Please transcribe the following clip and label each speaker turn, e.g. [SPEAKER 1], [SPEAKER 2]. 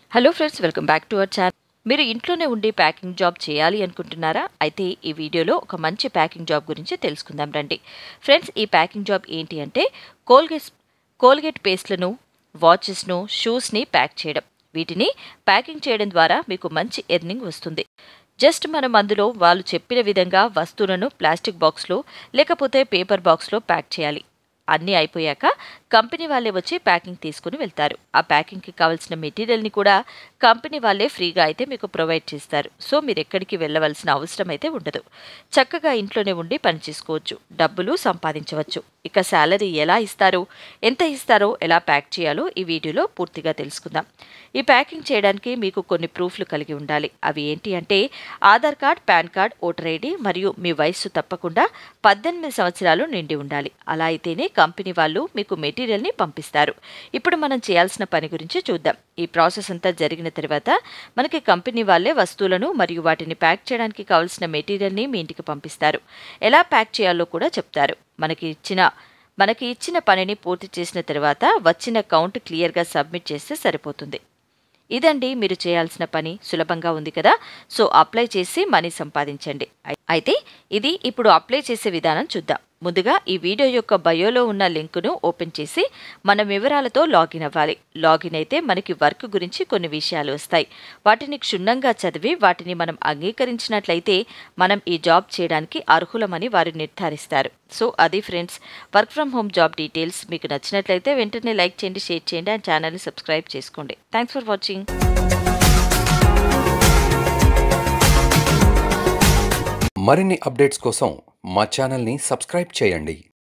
[SPEAKER 1] hello friends welcome back to our channel మీరు ఇంట్లోనే ఉండి ప్యాకింగ్ జాబ్ చేయాలి అనుకుంటున్నారా అయితే ఈ వీడియోలో ఒక మంచి ప్యాకింగ్ జాబ్ గురించి తెలుసుకుందాం రండి ఫ్రెండ్స్ ఈ ప్యాకింగ్ జాబ్ ఏంటి అంటే కోల్గేట్ కోల్గేట్ పేస్ట్లను వాచెస్ను షూస్ని ప్యాక్ చేయడం వీటిని ప్యాకింగ్ చేయడం ద్వారా మీకు మంచి ఎర్నింగ్ వస్తుంది జస్ట్ మనం అందులో వాళ్ళు చెప్పిన విధంగా వస్తువులను ప్లాస్టిక్ బాక్స్లో లేకపోతే పేపర్ బాక్స్లో ప్యాక్ చేయాలి అన్నీ అయిపోయాక కంపెనీ వాళ్ళే వచ్చి ప్యాకింగ్ తీసుకుని వెళ్తారు ఆ ప్యాకింగ్కి కావాల్సిన మెటీరియల్ని కూడా కంపెనీ వాళ్ళే ఫ్రీగా అయితే మీకు ప్రొవైడ్ చేస్తారు సో మీరు ఎక్కడికి వెళ్ళవలసిన అవసరం అయితే ఉండదు చక్కగా ఇంట్లోనే ఉండి పని చేసుకోవచ్చు డబ్బులు సంపాదించవచ్చు ఇక శాలరీ ఎలా ఇస్తారో ఎంత ఇస్తారో ఎలా ప్యాక్ చేయాలో ఈ వీడియోలో పూర్తిగా తెలుసుకుందాం ఈ ప్యాకింగ్ చేయడానికి మీకు కొన్ని ప్రూఫ్లు కలిగి ఉండాలి అవి ఏంటి అంటే Aadhaar card PAN card voter ID మరియు మీ వయస్సు తప్పకుండా పద్దెనిమిది సంవత్సరాలు నిండి ఉండాలి అలా అయితేనే కంపెనీ వాళ్ళు మీకు మెటీరియల్ని పంపిస్తారు ఇప్పుడు మనం చేయాల్సిన పని గురించి చూద్దాం ఈ ప్రాసెస్ అంతా జరిగిన తర్వాత మనకి కంపెనీ వాళ్ళే వస్తువులను మరియు వాటిని ప్యాక్ చేయడానికి కావాల్సిన మెటీరియల్ని మీ ఇంటికి పంపిస్తారు ఎలా ప్యాక్ చేయాలో కూడా చెప్తారు మనకి ఇచ్చిన మనకి ఇచ్చిన పనిని పూర్తి చేసిన తర్వాత వచ్చిన కౌంట్ క్లియర్గా సబ్మిట్ చేస్తే సరిపోతుంది ఇదండి మీరు చేయాల్సిన పని సులభంగా ఉంది కదా సో అప్లై చేసి మనీ సంపాదించండి అయితే ఇది ఇప్పుడు అప్లై చేసే విధానం చూద్దాం ముందుగా ఈ వీడియో యొక్క బయోలో ఉన్న లింకును ఓపెన్ చేసి మన వివరాలతో లాగిన్ అవ్వాలి లాగిన్ అయితే మనకి వర్క్ గురించి కొన్ని విషయాలు వస్తాయి వాటిని క్షుణ్ణంగా చదివి వాటిని మనం అంగీకరించినట్లయితే మనం ఈ జాబ్ చేయడానికి అర్హులమని వారు నిర్ధారిస్తారు సో అది friends work from home job details మీకు నచ్చినట్లయితే వెంటనే లైక్ చేయండి షేర్ చేయండి అండ్ ఛానల్ని సబ్స్క్రైబ్ చేసుకోండి థ్యాంక్స్ ఫర్ వాచింగ్
[SPEAKER 2] మరిన్ని అప్డేట్స్ కోసం మా ఛానల్ని సబ్స్క్రైబ్ చేయండి